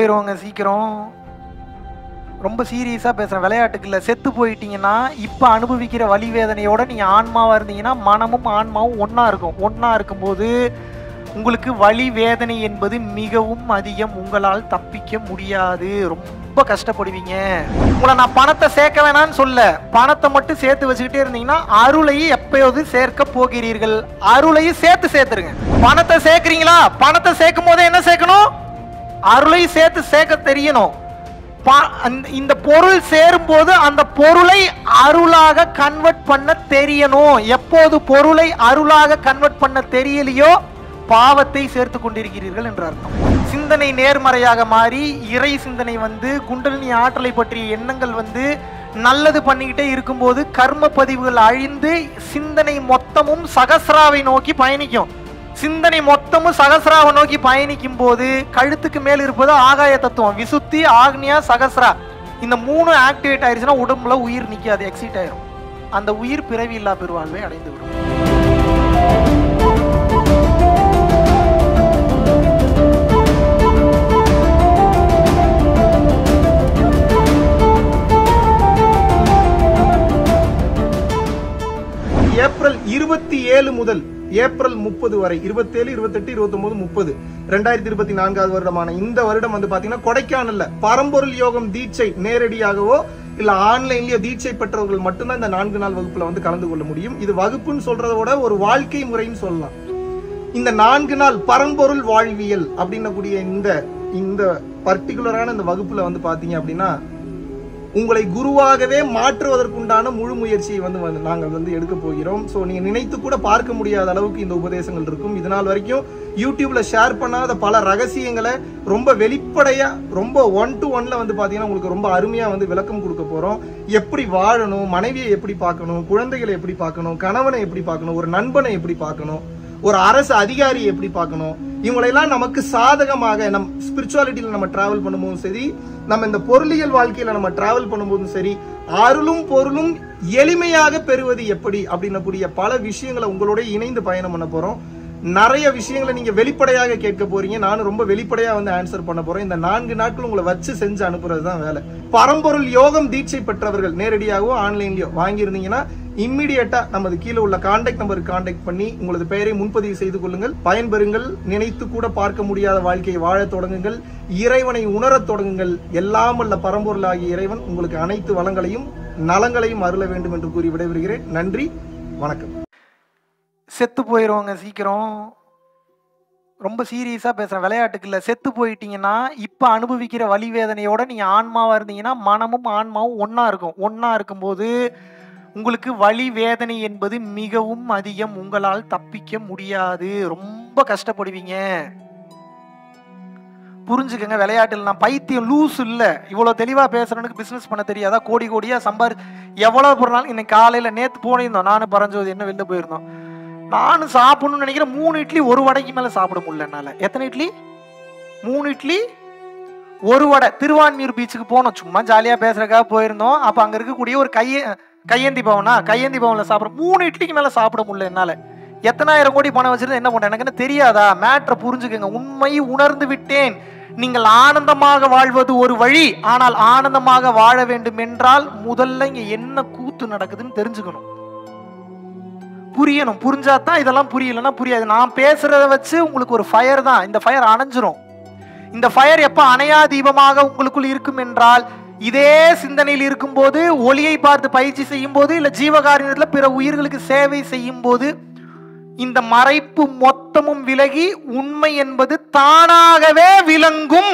போயிடுவாங்க சீக்கிரம் ரொம்ப சீரியஸாக பேசுகிறேன் விளையாட்டுக்கு இல்லை செத்து போயிட்டீங்கன்னா இப்போ அனுபவிக்கிற வலி வேதனையோட நீங்கள் ஆன்மாவாக இருந்தீங்கன்னா மனமும் ஆன்மாவும் ஒன்றா இருக்கும் ஒன்றா இருக்கும்போது உங்களுக்கு வலி வேதனை என்பது மிகவும் அதிகம் உங்களால் தப்பிக்க முடியாது ரொம்ப கஷ்டப்படுவீங்க உங்களை நான் பணத்தை சேர்க்க வேணாம்னு சொல்ல பணத்தை மட்டும் சேர்த்து வச்சுக்கிட்டே இருந்தீங்கன்னா அருளையும் எப்பயாவது சேர்க்க போகிறீர்கள் அருளையும் சேர்த்து சேர்த்துருங்க பணத்தை சேர்க்குறீங்களா பணத்தை சேர்க்கும் போது என்ன சேர்க்கணும் அருளையும் சேர்த்து சேர்க்க தெரியணும் பா- அந்த- இந்த பொருள் சேரும்போது அந்த பொருளை அருளாக கன்வெர்ட் பண்ண தெரியணும் எப்போது பொருளை அருளாக கன்வெர்ட் பண்ண தெரியலையோ பாவத்தை சேர்த்து கொண்டிருக்கிறீர்கள் என்று அர்த்தம் சிந்தனை நேர்மறையாக மாறி இறை சிந்தனை வந்து குண்டலினி ஆற்றலை பற்றிய எண்ணங்கள் வந்து நல்லது பண்ணிக்கிட்டே இருக்கும்போது கர்ம பதிவுகள் அழிந்து சிந்தனை மொத்தமும் சகஸ்ராவை நோக்கி பயணிக்கும் சிந்தனை மொத்தமும் சகஸ்ராவை நோக்கி பயணிக்கும் போது கழுத்துக்கு மேல் இருப்பது ஆகாய தத்துவம் விசுத்தி ஆக்னியா சகஸ்ரா இந்த மூணு ஆக்டிவேட் ஆயிருச்சுன்னா உடம்புல உயிர் நிக்காது எக்ஸிட் ஆயிரும் அந்த உயிர் பிறவி இல்லா பெருவாழ்வை அடைந்து விடும் ஏப்ரல் இருபத்தி ஏழு முதல் ஏப்ரல் முப்பது வரை இருபத்தேழு இருபத்தெட்டு இருபத்தொன்பது முப்பது ரெண்டாயிரத்தி இருபத்தி நான்காவது வருடமான இந்த வருடம் வந்து பாத்தீங்கன்னா கொடைக்கானல்ல பரம்பொருள் யோகம் தீட்சை நேரடியாகவோ இல்ல ஆன்லைன்லயோ தீட்சை பெற்றவர்கள் மட்டும்தான் இந்த நான்கு நாள் வகுப்புல வந்து கலந்து கொள்ள முடியும் இது வகுப்புன்னு சொல்றதை விட ஒரு வாழ்க்கை முறைன்னு சொல்லலாம் இந்த நான்கு நாள் பரம்பொருள் வாழ்வியல் அப்படின்னக்கூடிய இந்த இந்த பர்டிகுலரான இந்த வகுப்புல வந்து பாத்தீங்க அப்படின்னா உங்களை குருவாகவே மாற்றுவதற்குண்டான முழு முயற்சியை வந்து வந்து நாங்கள் வந்து எடுக்க போகிறோம் ஸோ நீங்க நினைத்து கூட பார்க்க முடியாத அளவுக்கு இந்த உபதேசங்கள் இருக்கும் இது நாள் வரைக்கும் யூடியூப்ல ஷேர் பண்ணாத பல ரகசியங்களை ரொம்ப வெளிப்படையா ரொம்ப ஒன் டு ஒன்ல வந்து பாத்தீங்கன்னா உங்களுக்கு ரொம்ப அருமையா வந்து விளக்கம் கொடுக்க போறோம் எப்படி வாழணும் மனைவியை எப்படி பார்க்கணும் குழந்தைகளை எப்படி பார்க்கணும் கணவனை எப்படி பார்க்கணும் ஒரு நண்பனை எப்படி பார்க்கணும் ஒரு அரசு அதிகாரியை எப்படி பார்க்கணும் இவங்களெல்லாம் நமக்கு சாதகமாக நம் ஸ்பிரிச்சுவாலிட்டியில நம்ம டிராவல் பண்ணும்போதும் சரி நம்ம இந்த பொருளியல் வாழ்க்கையில நம்ம டிராவல் பண்ணும்போதும் சரி அருளும் பொருளும் எளிமையாக பெறுவது எப்படி அப்படின்னக்கூடிய பல விஷயங்களை உங்களோட இணைந்து பயணம் பண்ண போறோம் நிறைய விஷயங்களை நீங்க வெளிப்படையாக கேட்க போறீங்க நானும் ரொம்ப வெளிப்படையா வந்து ஆன்சர் பண்ண போறேன் இந்த நான்கு நாட்கள் உங்களை வச்சு செஞ்சு அனுப்புறது தான் வேலை பரம்பொருள் யோகம் தீட்சை பெற்றவர்கள் நேரடியாகவோ ஆன்லைன்லயோ வாங்கியிருந்தீங்கன்னா இம்மிடியட்டா நமது கீழே உள்ள கான்டாக்ட் நம்பருக்கு கான்டாக்ட் பண்ணி உங்களது பெயரை முன்பதிவு செய்து கொள்ளுங்கள் பயன்பெறுங்கள் நினைத்து கூட பார்க்க முடியாத வாழ்க்கையை வாழத் தொடங்குங்கள் இறைவனை உணரத் தொடங்குங்கள் எல்லாம் அல்ல பரம்பொருளாகிய இறைவன் உங்களுக்கு அனைத்து வளங்களையும் நலங்களையும் அருள வேண்டும் என்று கூறி விடைபெறுகிறேன் நன்றி வணக்கம் செத்து போயிடுவாங்க சீக்கிரம் ரொம்ப சீரியஸாக பேசுகிறேன் விளையாட்டுக்கு இல்லை செத்து போயிட்டீங்கன்னா இப்போ அனுபவிக்கிற வலி வேதனையோட நீங்கள் ஆன்மாவாக இருந்தீங்கன்னா மனமும் ஆன்மாவும் ஒன்றா இருக்கும் ஒன்றா இருக்கும்போது உங்களுக்கு வலி வேதனை என்பது மிகவும் அதிகம் உங்களால் தப்பிக்க முடியாது ரொம்ப கஷ்டப்படுவீங்க புரிஞ்சுக்கங்க விளையாட்டில் நான் பைத்தியம் லூஸ் இல்லை இவ்வளோ தெளிவாக பேசுறவனுக்கு பிஸ்னஸ் பண்ண தெரியாதா கோடி கோடியாக சம்பாரி எவ்வளோ பொருளாலும் இன்னைக்கு காலையில் நேற்று போனிருந்தோம் நானும் பரஞ்சோதி என்ன வெளில போயிருந்தோம் நானும் சாப்பிடணும்னு நினைக்கிறேன் மூணு இட்லி ஒரு வடைக்கு மேலே சாப்பிட முடியல என்னால் எத்தனை இட்லி மூணு இட்லி ஒரு வடை திருவான்மியூர் பீச்சுக்கு போனோம் சும்மா ஜாலியாக பேசுறதுக்காக போயிருந்தோம் அப்போ அங்கே இருக்கக்கூடிய ஒரு கைய கையேந்தி பவனா கையேந்தி பவனில் சாப்பிட மூணு இட்லிக்கு மேலே சாப்பிட முடியல என்னால் எத்தனாயிரம் கோடி பணம் வச்சிருந்தா என்ன பண்ண எனக்கு என்ன தெரியாதா மேட்ரை புரிஞ்சுக்கங்க உண்மை உணர்ந்து விட்டேன் நீங்கள் ஆனந்தமாக வாழ்வது ஒரு வழி ஆனால் ஆனந்தமாக வாழ வேண்டும் என்றால் முதல்ல இங்க என்ன கூத்து நடக்குதுன்னு தெரிஞ்சுக்கணும் புரியணும் புரிஞ்சாதான் இதெல்லாம் புரியலன்னா புரியாது நான் பேசுறத வச்சு உங்களுக்கு ஒரு ஃபயர் தான் இந்த ஃபயர் அணைஞ்சிரும் இந்த ஃபயர் எப்ப அணையா தீபமாக உங்களுக்குள் இருக்கும் என்றால் இதே சிந்தனையில் இருக்கும்போது ஒளியை பார்த்து பயிற்சி செய்யும் போது இல்ல ஜீவகாரியத்தில் பிற உயிர்களுக்கு சேவை செய்யும் போது இந்த மறைப்பு மொத்தமும் விலகி உண்மை என்பது தானாகவே விளங்கும்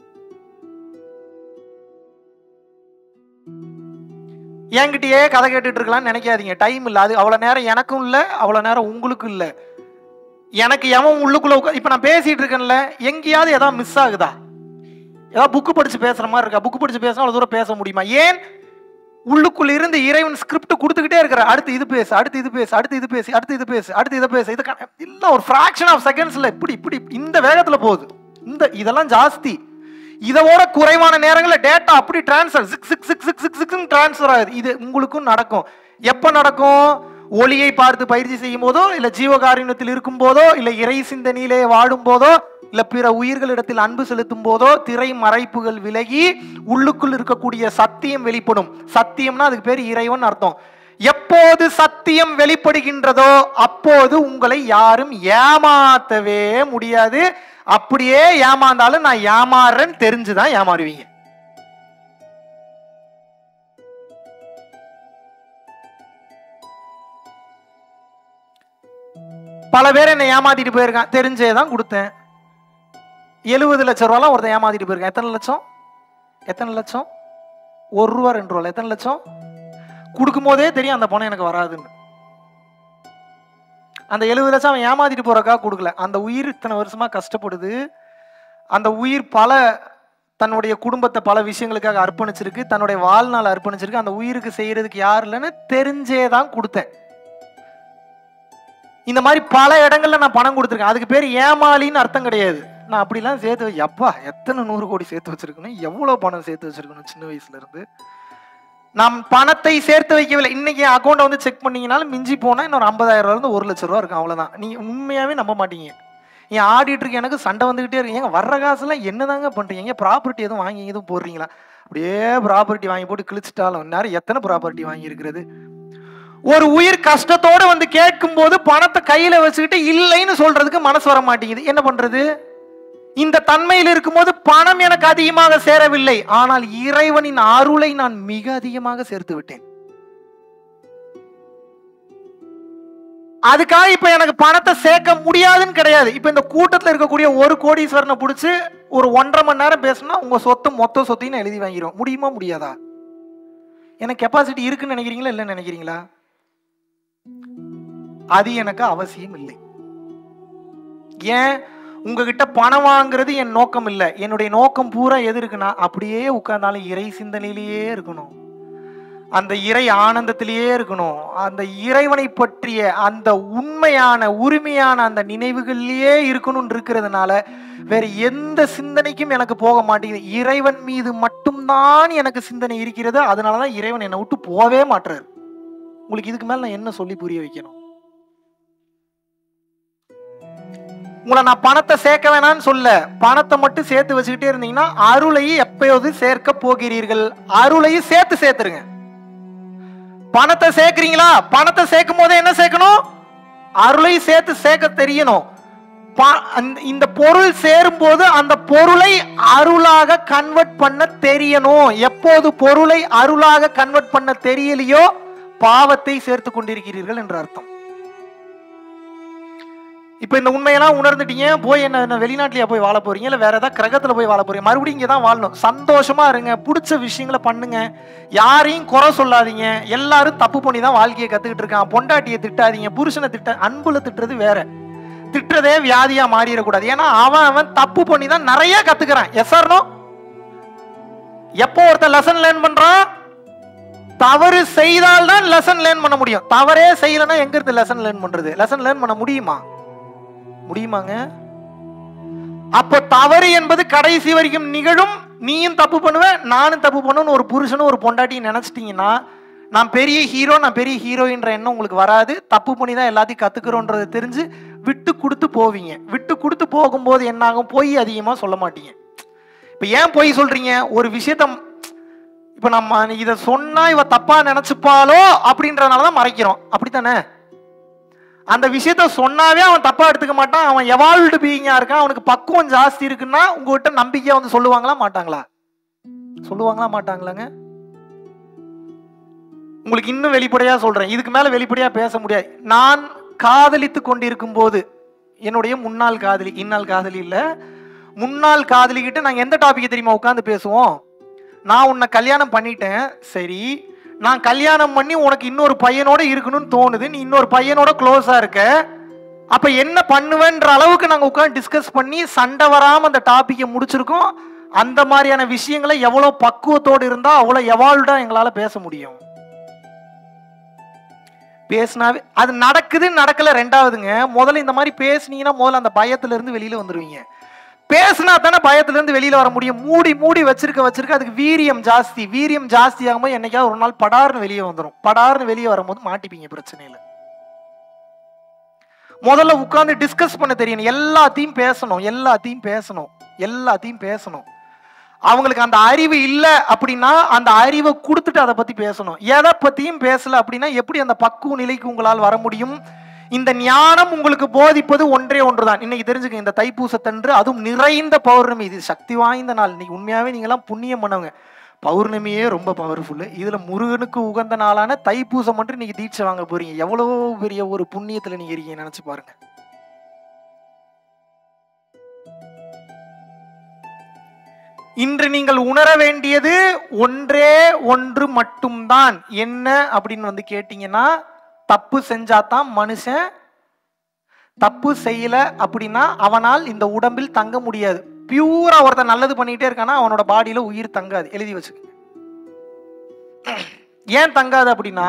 என்கிட்டயே கதை கேட்டுட்டு இருக்கலாம்னு நினைக்காதீங்க டைம் இல்லை அது அவ்வளோ நேரம் எனக்கும் இல்லை அவ்வளோ நேரம் உங்களுக்கும் இல்லை எனக்கு எவன் உள்ளுக்குள்ள உட்கா இப்போ நான் பேசிட்டு இருக்கேன்ல எங்கேயாவது ஏதாவது மிஸ் ஆகுதா ஏதாவது புக்கு படிச்சு பேசுற மாதிரி இருக்கா புக்கு படிச்சு பேசினா அவ்வளோ தூரம் பேச முடியுமா ஏன் உள்ளுக்குள்ள இருந்து இறைவன் ஸ்கிரிப்ட் கொடுத்துக்கிட்டே இருக்கிற அடுத்து இது பேசு அடுத்து இது பேசு அடுத்து இது பேசு அடுத்து இது பேசு அடுத்து இதை பேசு இது இல்ல ஒரு ஃபிராக்ஷன் ஆஃப் செகண்ட்ஸ்ல இப்படி இப்படி இந்த வேகத்துல போகுது இந்த இதெல்லாம் ஜாஸ்தி இதோட குறைவான நேரங்களில் டேட்டா அப்படி டிரான்ஸ்ஃபர் சிக் சிக் சிக் சிக் சிக் சிக்னு டிரான்ஸ்ஃபர் ஆகுது இது உங்களுக்கும் நடக்கும் எப்போ நடக்கும் ஒளியை பார்த்து பயிற்சி செய்யும் போதோ இல்லை ஜீவகாருண்யத்தில் இருக்கும் போதோ இல்லை இறை சிந்தனையிலே வாடும் போதோ இல்ல பிற உயிர்களிடத்தில் அன்பு செலுத்தும் போதோ திரை மறைப்புகள் விலகி உள்ளுக்குள் இருக்கக்கூடிய சத்தியம் வெளிப்படும் சத்தியம்னா அதுக்கு பேர் இறைவன் அர்த்தம் எப்போது சத்தியம் வெளிப்படுகின்றதோ அப்போது உங்களை யாரும் ஏமாத்தவே முடியாது அப்படியே ஏமாந்தாலும் நான் ஏமாறுறேன்னு தெரிஞ்சுதான் ஏமாறுவீங்க பல பேர் என்னை ஏமாத்திட்டு போயிருக்கான் தெரிஞ்சே தான் கொடுத்தேன் எழுபது லட்சம் ரூபாலாம் ஒருத்தன் ஏமாத்திட்டு போயிருக்கான் எத்தனை லட்சம் எத்தனை லட்சம் ஒரு ரூபா ரெண்டு ரூபா எத்தனை லட்சம் கொடுக்கும் போதே தெரியும் அந்த பணம் எனக்கு வராதுன்னு அந்த எழுபது லட்சம் அவன் ஏமாத்திட்டு போறக்கா கொடுக்கல அந்த உயிர் இத்தனை வருஷமா கஷ்டப்படுது அந்த உயிர் பல தன்னுடைய குடும்பத்தை பல விஷயங்களுக்காக அர்ப்பணிச்சிருக்கு தன்னுடைய வாழ்நாள் அர்ப்பணிச்சிருக்கு அந்த உயிருக்கு செய்யறதுக்கு யார் இல்லைன்னு தெரிஞ்சே தான் கொடுத்தேன் இந்த மாதிரி பல இடங்கள்ல நான் பணம் கொடுத்துருக்கேன் அதுக்கு பேர் ஏமாளின்னு அர்த்தம் கிடையாது நான் அப்படிலாம் சேர்த்து வை- எப்பா எத்தனை நூறு கோடி சேர்த்து வச்சிருக்கணும் எவ்வளவு பணம் சேர்த்து வச்சிருக்கணும் சின்ன வயசுல இருந்து நாம் பணத்தை சேர்த்து வைக்கவில்லை இன்னைக்கு அக்கௌண்ட்டை வந்து செக் பண்ணீங்கனாலும் மிஞ்சி போனா இன்னொரு ஐம்பதாயிரம் ரூபா இருந்து ஒரு லட்ச ரூபா இருக்கும் அவ்வளவுதான் நீங்க உண்மையாவே நம்ப மாட்டீங்க என் ஆடிட்டருக்கு எனக்கு சண்டை வந்துகிட்டே இருக்கு ஏங்க வர்ற காசுலாம் என்னதாங்க பண்றீங்க ப்ராப்பர்ட்டி எதுவும் வாங்கி எதுவும் போடுறீங்களா அப்படியே ப்ராப்பர்ட்டி வாங்கி போட்டு கிழிச்சிட்டாலும் நேரம் எத்தனை ப்ராப்பர்ட்டி வாங்கி இருக்கிறது ஒரு உயிர் கஷ்டத்தோட வந்து கேட்கும் போது பணத்தை கையில வச்சுக்கிட்டு இல்லைன்னு சொல்றதுக்கு மனசு வர மாட்டேங்குது என்ன பண்றது இந்த தன்மையில் இருக்கும்போது பணம் எனக்கு அதிகமாக சேரவில்லை ஆனால் இறைவனின் அருளை நான் மிக அதிகமாக சேர்த்து விட்டேன் அதுக்காக இப்ப எனக்கு பணத்தை சேர்க்க முடியாதுன்னு கிடையாது இப்ப இந்த கூட்டத்துல இருக்கக்கூடிய ஒரு கோடீஸ்வரனை பிடிச்சு ஒரு ஒன்றரை மணி நேரம் பேசணும்னா உங்க சொத்து மொத்த சொத்தையும் நான் எழுதி வாங்கிடுவோம் முடியுமா முடியாதா எனக்கு கெப்பாசிட்டி இருக்குன்னு நினைக்கிறீங்களா இல்லைன்னு நினைக்கிறீங்களா அது எனக்கு அவசியம் இல்லை ஏன் உங்ககிட்ட பணம் வாங்குறது என் நோக்கம் இல்லை என்னுடைய நோக்கம் பூரா எது இருக்குன்னா அப்படியே உட்கார்ந்தாலும் இறை சிந்தனையிலேயே இருக்கணும் அந்த இறை ஆனந்தத்திலேயே இருக்கணும் அந்த இறைவனை பற்றிய அந்த உண்மையான உரிமையான அந்த நினைவுகளிலேயே இருக்கணும்னு இருக்கிறதுனால வேற எந்த சிந்தனைக்கும் எனக்கு போக மாட்டேங்குது இறைவன் மீது மட்டும்தான் எனக்கு சிந்தனை இருக்கிறது அதனாலதான் இறைவன் என்னை விட்டு போவே மாட்டுறாரு உங்களுக்கு இதுக்கு மேல நான் என்ன சொல்லி புரிய வைக்கணும் உங்களை நான் பணத்தை சேர்க்க வேணாம்னு சொல்ல பணத்தை மட்டும் சேர்த்து வச்சுக்கிட்டே இருந்தீங்கன்னா அருளையும் எப்பயாவது சேர்க்க போகிறீர்கள் அருளையும் சேர்த்து சேர்த்துருங்க பணத்தை சேர்க்கிறீங்களா பணத்தை சேர்க்கும் போதே என்ன சேர்க்கணும் அருளையும் சேர்த்து சேர்க்க தெரியணும் ப- அந்த- இந்த பொருள் சேரும்போது அந்த பொருளை அருளாக கன்வெர்ட் பண்ண தெரியணும் எப்போது பொருளை அருளாக கன்வெர்ட் பண்ண தெரியலையோ பாவத்தை சேர்த்து கொண்டிருக்கிறீர்கள் என்று அர்த்தம் இப்ப இந்த உண்மையெல்லாம் உணர்ந்துட்டீங்க போய் என்ன என்ன வெளிநாட்டிலேயே போய் வாழ போறீங்க இல்ல வேற ஏதாவது கிரகத்துல போய் வாழ போறீங்க மறுபடியும் இங்க தான் வாழணும் சந்தோஷமா இருங்க பிடிச்ச விஷயங்களை பண்ணுங்க யாரையும் குறை சொல்லாதீங்க எல்லாரும் தப்பு பண்ணி தான் வாழ்க்கையை கத்துக்கிட்டு இருக்கான் பொண்டாட்டியை திட்டாதீங்க புருஷனை திட்ட அன்புல திட்டுறது வேற திட்டுறதே வியாதியா மாறிடக்கூடாது ஏன்னா அவன் அவன் தப்பு பண்ணி தான் நிறைய கத்துக்கிறான் எஸ் ஆர்னோ எப்போ ஒருத்தன் லெசன் லேர்ன் பண்றான் தவறு செய்தால் தான் லெசன் லேர்ன் பண்ண முடியும் தவறே செய்யலைன்னா எங்க இருந்து லெசன் லேர்ன் பண்றது லெசன் லேர்ன் பண்ண முடியுமா முடியுமாங்க அப்போ தவறு என்பது கடைசி வரைக்கும் நிகழும் நீயும் தப்பு பண்ணுவ நானும் தப்பு பண்ணுவேன்னு ஒரு புருஷனும் ஒரு பொண்டாட்டியும் நினைச்சிட்டீங்கன்னா நான் பெரிய ஹீரோ நான் பெரிய ஹீரோயின்ற எண்ணம் உங்களுக்கு வராது தப்பு பண்ணி தான் எல்லாத்தையும் கத்துக்கிறோன்றதை தெரிஞ்சு விட்டு கொடுத்து போவீங்க விட்டு கொடுத்து போகும்போது என்ன ஆகும் பொய் அதிகமாக சொல்ல மாட்டீங்க இப்போ ஏன் பொய் சொல்றீங்க ஒரு விஷயத்த இப்போ நம்ம இதை சொன்னா இவ தப்பா நினைச்சுப்பாளோ அப்படின்றதுனால தான் மறைக்கிறோம் அப்படித்தானே அந்த விஷயத்த சொன்னாவே அவன் தப்பா எடுத்துக்க மாட்டான் அவன் எவால்வ்டு பீயிங்கா இருக்கான் அவனுக்கு பக்குவம் ஜாஸ்தி இருக்குன்னா உங்ககிட்ட நம்பிக்கையா வந்து சொல்லுவாங்களா மாட்டாங்களா சொல்லுவாங்களா மாட்டாங்களாங்க உங்களுக்கு இன்னும் வெளிப்படையா சொல்றேன் இதுக்கு மேல வெளிப்படையா பேச முடியாது நான் காதலித்து கொண்டிருக்கும் போது என்னுடைய முன்னாள் காதலி இந்நாள் காதலி இல்ல முன்னாள் காதலிக்கிட்ட நாங்க எந்த டாபிக் தெரியுமா உட்காந்து பேசுவோம் நான் உன்னை கல்யாணம் பண்ணிட்டேன் சரி நான் கல்யாணம் பண்ணி உனக்கு இன்னொரு பையனோட இருக்கணும்னு தோணுது நீ இன்னொரு பையனோட க்ளோஸா இருக்க அப்ப என்ன பண்ணுவேன்ற அளவுக்கு நாங்க உட்காந்து டிஸ்கஸ் பண்ணி சண்டை வராம அந்த டாபிக்கை முடிச்சிருக்கோம் அந்த மாதிரியான விஷயங்களை எவ்வளவு பக்குவத்தோடு இருந்தா அவ்வளவு எவால்வ்டா எங்களால பேச முடியும் பேசினாவே அது நடக்குது நடக்கல ரெண்டாவதுங்க முதல்ல இந்த மாதிரி பேசுனீங்கன்னா முதல்ல அந்த பயத்துல இருந்து வெளியில வந்துருவீங்க பேசினா தானே பயத்துல இருந்து வெளியில வர முடியும் மூடி மூடி வச்சிருக்க வச்சிருக்க அதுக்கு வீரியம் ஜாஸ்தி வீரியம் ஜாஸ்தி ஆகும்போது என்னைக்காவது ஒரு நாள் படார்னு வெளியே வந்துடும் படார்னு வெளியே வரும்போது மாட்டிப்பீங்க பிரச்சனையில முதல்ல உட்கார்ந்து டிஸ்கஸ் பண்ண தெரியணும் எல்லாத்தையும் பேசணும் எல்லாத்தையும் பேசணும் எல்லாத்தையும் பேசணும் அவங்களுக்கு அந்த அறிவு இல்லை அப்படின்னா அந்த அறிவை கொடுத்துட்டு அதை பத்தி பேசணும் எதை பத்தியும் பேசல அப்படின்னா எப்படி அந்த பக்குவ நிலைக்கு உங்களால் வர முடியும் இந்த ஞானம் உங்களுக்கு போதிப்பது ஒன்றே ஒன்றுதான் இன்னைக்கு தெரிஞ்சுக்க இந்த தைப்பூசத்தன்று அதுவும் நிறைந்த பௌர்ணமி இது சக்தி வாய்ந்த நாள் இன்னைக்கு உண்மையாவே நீங்களாம் புண்ணியம் பண்ணவங்க பௌர்ணமியே ரொம்ப பவர்ஃபுல்லு இதுல முருகனுக்கு உகந்த நாளான தைப்பூசம் மட்டும் இன்னைக்கு தீட்சை வாங்க போறீங்க எவ்வளவு பெரிய ஒரு புண்ணியத்துல நீங்க இருக்கீங்க நினைச்சு பாருங்க இன்று நீங்கள் உணர வேண்டியது ஒன்றே ஒன்று மட்டும்தான் என்ன அப்படின்னு வந்து கேட்டீங்கன்னா தப்பு செஞ்சாதான் மனுஷன் தப்பு செய்யல அப்படின்னா அவனால் இந்த உடம்பில் தங்க முடியாது பியூரா ஒருத்தன் நல்லது பண்ணிட்டே இருக்கானா அவனோட பாடியில உயிர் தங்காது எழுதி வச்சுக்கோங்க ஏன் தங்காது அப்படின்னா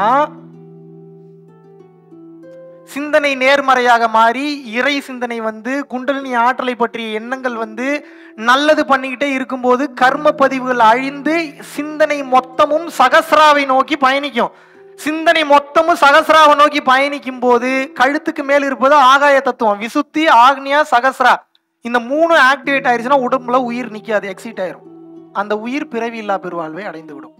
சிந்தனை நேர்மறையாக மாறி இறை சிந்தனை வந்து குண்டலினி ஆற்றலை பற்றிய எண்ணங்கள் வந்து நல்லது பண்ணிக்கிட்டே இருக்கும்போது கர்ம பதிவுகள் அழிந்து சிந்தனை மொத்தமும் சகசிராவை நோக்கி பயணிக்கும் சிந்தனை மொத்தமும் சகசிராவை நோக்கி பயணிக்கும் போது கழுத்துக்கு மேல் இருப்பது ஆகாய தத்துவம் விசுத்தி ஆக்னியா சகசிரா இந்த மூணு ஆக்டிவேட் ஆயிருச்சுன்னா உடம்புல உயிர் நிக்காது எக்ஸிட் ஆயிரும் அந்த உயிர் பிறவி இல்லா பெருவாழ்வை அடைந்து விடும்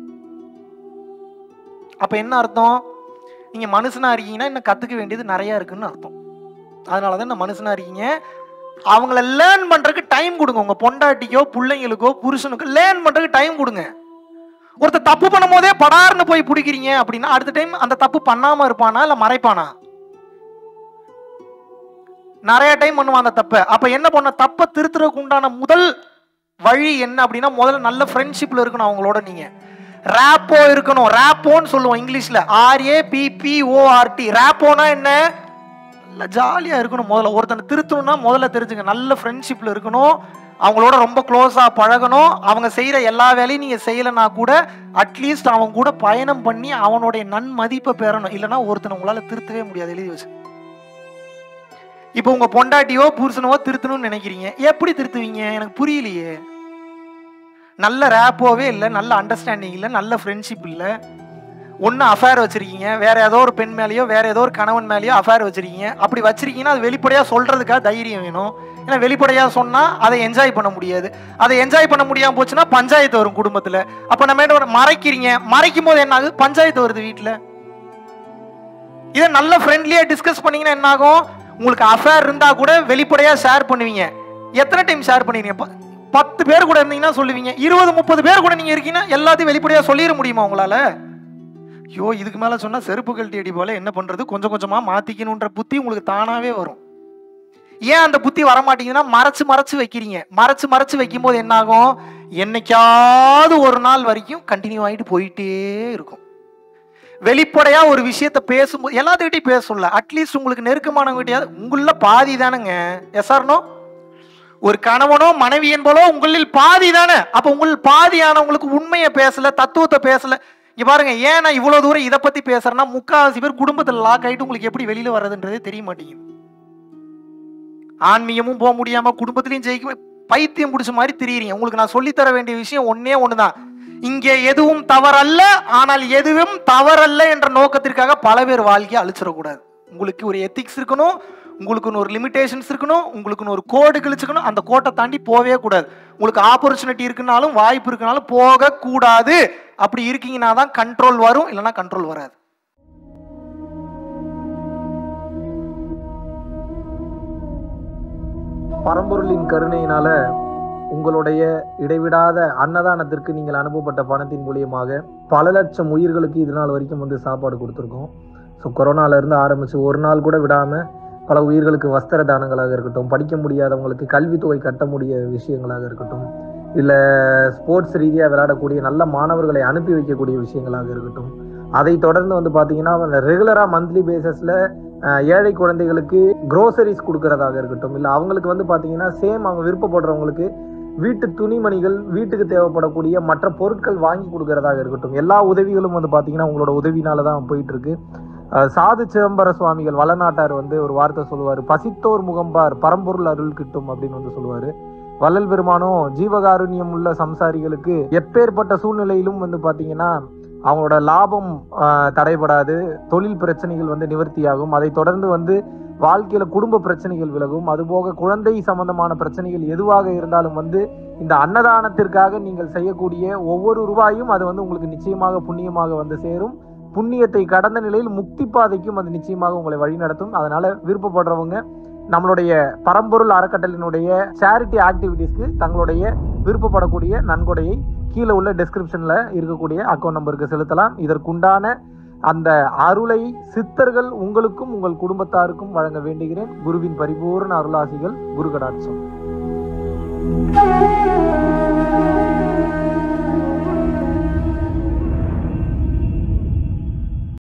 அப்ப என்ன அர்த்தம் நீங்க மனுஷனா இருக்கீங்கன்னா இன்னும் கத்துக்க வேண்டியது நிறைய இருக்குன்னு அர்த்தம் அதனாலதான் இந்த மனுஷனா இருக்கீங்க அவங்கள லேர்ன் பண்றதுக்கு டைம் கொடுங்க உங்க பொண்டாட்டிக்கோ பிள்ளைங்களுக்கோ புருஷனுக்கோ லேர்ன் பண்றதுக்கு டைம் கொடுங்க ஒருத்தர் தப்பு பண்ணும் போதே படார்னு போய் பிடிக்கிறீங்க அப்படின்னா அடுத்த டைம் அந்த தப்பு பண்ணாம இருப்பானா இல்ல மறைப்பானா நிறைய டைம் பண்ணுவான் அந்த தப்பை அப்ப என்ன பண்ண தப்பை திருத்துறதுக்கு உண்டான முதல் வழி என்ன அப்படின்னா முதல்ல நல்ல ஃப்ரெண்ட்ஷிப்ல இருக்கணும் அவங்களோட நீங்க ரேப்போ இருக்கணும் ரேப்போன்னு சொல்லுவோம் இங்கிலீஷ்ல ஆர்ஏ பிபிஓஆர்டி ரேப்போனா என்ன நல்ல ஜாலியா இருக்கணும் முதல்ல ஒருத்தனை திருத்தணும்னா முதல்ல தெரிஞ்சுங்க நல்ல ஃப்ரெண்ட்ஷிப்ல இருக்கணும் அவங்களோட ரொம்ப க்ளோஸா பழகணும் அவங்க செய்யற எல்லா வேலையும் நீங்க செய்யலைன்னா கூட அட்லீஸ்ட் அவன் கூட பயணம் பண்ணி அவனுடைய நன்மதிப்பை பெறணும் இல்லைன்னா ஒருத்தனை உங்களால திருத்தவே முடியாது எழுதி வச்சு இப்போ உங்க பொண்டாட்டியோ புருஷனவோ திருத்தணும்னு நினைக்கிறீங்க எப்படி திருத்துவீங்க எனக்கு புரியலையே நல்ல ரேப்போவே இல்லை நல்ல அண்டர்ஸ்டாண்டிங் இல்லை நல்ல ஃப்ரெண்ட்ஷிப் இல்லை ஒன்று அஃபேர் வச்சிருக்கீங்க வேற ஏதோ ஒரு பெண் மேலேயோ வேற ஏதோ ஒரு கணவன் மேலேயோ அஃபேர் வச்சிருக்கீங்க அப்படி வச்சிருக்கீங்கன்னா அது வெளிப்படையாக சொல்றதுக்காக தைரியம் வேணும் ஏன்னா வெளிப்படையாக சொன்னால் அதை என்ஜாய் பண்ண முடியாது அதை என்ஜாய் பண்ண முடியாமல் போச்சுன்னா பஞ்சாயத்து வரும் குடும்பத்தில் அப்போ நம்ம என்ன பண்ண- மறைக்கிறீங்க மறைக்கும் போது என்ன ஆகுது பஞ்சாயத்து வருது வீட்டில் இதை நல்ல ஃப்ரெண்ட்லியாக டிஸ்கஸ் பண்ணீங்கன்னா என்ன ஆகும் உங்களுக்கு அஃபேர் இருந்தால் கூட வெளிப்படையாக ஷேர் பண்ணுவீங்க எத்தனை டைம் ஷேர் பண்ணுவீங்க ப- பத்து பேர் கூட இருந்தீங்கன்னா சொல்லுவீங்க இருபது முப்பது பேர் கூட நீங்கள் இருக்கீங்கன்னா எல்லாத்தையும் வெளிப்படையாக சொல்லிட முடியுமா உங்களால் ஐயோ இதுக்கு மேலே சொன்னால் செருப்பு கழட்டி அடி போல என்ன பண்ணுறது கொஞ்சம் கொஞ்சமாக மாற்றிக்கணுன்ற புத்தி உங்களுக்கு தானாகவே வரும் ஏன் அந்த புத்தி வர மாட்டேங்குதுன்னா மறைச்சு மறைச்சு வைக்கிறீங்க மறைச்சு மறைச்சு வைக்கும்போது என்ன ஆகும் என்னைக்காவது ஒரு நாள் வரைக்கும் கண்டினியூ ஆகிட்டு போயிட்டே இருக்கும் வெளிப்படையா ஒரு விஷயத்த பேசும்போது எல்லாத்துக்கிட்டையும் பேச சொல்ல அட்லீஸ்ட் உங்களுக்கு நெருக்கமானவங்ககிட்டயாவது உங்கள பாதி தானேங்க எஸ்ஆர்னோ ஒரு கணவனோ மனைவி என்பதோ உங்களில் பாதி தானே அப்ப உங்களில் பாதியானவங்களுக்கு உண்மையை பேசல தத்துவத்தை பேசல இங்க பாருங்க ஏன் நான் இவ்வளவு தூரம் இதை பத்தி பேசுறேன்னா முக்காவாசி பேர் குடும்பத்துல லாக் ஆயிட்டு உங்களுக்கு எப்படி வெளியில வர்றதுன்றதே தெரிய மாட்டேங்குது ஆன்மீகமும் போக முடியாம குடும்பத்திலையும் ஜெயிக்க பைத்தியம் பிடிச்ச மாதிரி திரியிறீங்க உங்களுக்கு நான் சொல்லித் தர வேண்டிய விஷயம் ஒன்னே ஒண்ணுதான் இங்கே எதுவும் தவறல்ல ஆனால் எதுவும் தவறல்ல என்ற நோக்கத்திற்காக பல பேர் வாழ்க்கையை அழிச்சிடக்கூடாது உங்களுக்கு ஒரு எத்திக்ஸ் இருக்கணும் உங்களுக்குன்னு ஒரு லிமிடேஷன்ஸ் இருக்கணும் உங்களுக்குன்னு ஒரு கோடு கிழிச்சுக்கணும் அந்த கோட்டை தாண்டி போகவே கூடாது உங்களுக்கு ஆப்பர்ச்சுனிட்டி இருக்குனாலும் வாய்ப்பு இருக்குனாலும் போகக்கூடாது அப்படி இருக்கீங்கன்னா தான் கண்ட்ரோல் வரும் இல்லைன்னா கண்ட்ரோல் வராது பரம்பொருளின் கருணையினால உங்களுடைய இடைவிடாத அன்னதானத்திற்கு நீங்கள் அனுப்பப்பட்ட பணத்தின் மூலியமாக பல லட்சம் உயிர்களுக்கு இது நாள் வரைக்கும் வந்து சாப்பாடு கொடுத்துருக்கோம் ஸோ கொரோனால இருந்து ஆரம்பிச்சு ஒரு நாள் கூட விடாம பல உயிர்களுக்கு வஸ்திர தானங்களாக இருக்கட்டும் படிக்க முடியாதவங்களுக்கு கல்வித்தொகை கட்ட முடிய விஷயங்களாக இருக்கட்டும் இல்லை ஸ்போர்ட்ஸ் ரீதியாக விளையாடக்கூடிய நல்ல மாணவர்களை அனுப்பி வைக்கக்கூடிய விஷயங்களாக இருக்கட்டும் அதை தொடர்ந்து வந்து பார்த்தீங்கன்னா ரெகுலராக மந்த்லி பேசிஸில் ஏழை குழந்தைகளுக்கு க்ரோசரிஸ் கொடுக்கறதாக இருக்கட்டும் இல்லை அவங்களுக்கு வந்து பார்த்தீங்கன்னா சேம் அவங்க விருப்பப்படுறவங்களுக்கு வீட்டு துணிமணிகள் வீட்டுக்கு தேவைப்படக்கூடிய மற்ற பொருட்கள் வாங்கி கொடுக்கறதாக இருக்கட்டும் எல்லா உதவிகளும் வந்து பார்த்தீங்கன்னா உங்களோட உதவினால தான் போயிட்டு இருக்கு அஹ் சாது சிதம்பர சுவாமிகள் வளநாட்டார் வந்து ஒரு வார்த்தை சொல்லுவார் பசித்தோர் முகம்பார் பரம்பொருள் அருள் கிட்டும் அப்படின்னு வந்து சொல்லுவார் வள்ளல் பெருமானும் ஜீவகாருண்யம் உள்ள சம்சாரிகளுக்கு எப்பேற்பட்ட சூழ்நிலையிலும் வந்து பார்த்தீங்கன்னா அவங்களோட லாபம் ஆஹ், தடைபடாது தொழில் பிரச்சனைகள் வந்து நிவர்த்தியாகும் அதை தொடர்ந்து வந்து வாழ்க்கையில குடும்ப பிரச்சனைகள் விலகும் அதுபோக குழந்தை சம்பந்தமான பிரச்சனைகள் எதுவாக இருந்தாலும் வந்து இந்த அன்னதானத்திற்காக நீங்கள் செய்யக்கூடிய ஒவ்வொரு ரூபாயும் அது வந்து உங்களுக்கு நிச்சயமாக புண்ணியமாக வந்து சேரும் புண்ணியத்தை கடந்த நிலையில் முக்தி பாதைக்கும் அது நிச்சயமாக உங்களை வழிநடத்தும் அதனால விருப்பப்படுறவங்க நம்மளுடைய பரம்பொருள் அறக்கட்டளினுடைய சேரிட்டி ஆக்டிவிட்டீஸ்க்கு தங்களுடைய விருப்பப்படக்கூடிய நன்கொடையை கீழே உள்ள டெஸ்கிரிப்ஷன்ல இருக்கக்கூடிய அக்கௌண்ட் நம்பருக்கு செலுத்தலாம் இதற்குண்டான அந்த அருளை சித்தர்கள் உங்களுக்கும் உங்கள் குடும்பத்தாருக்கும் வழங்க வேண்டுகிறேன் குருவின் பரிபூர்ண அருளாசிகள் குரு கடாட்சம்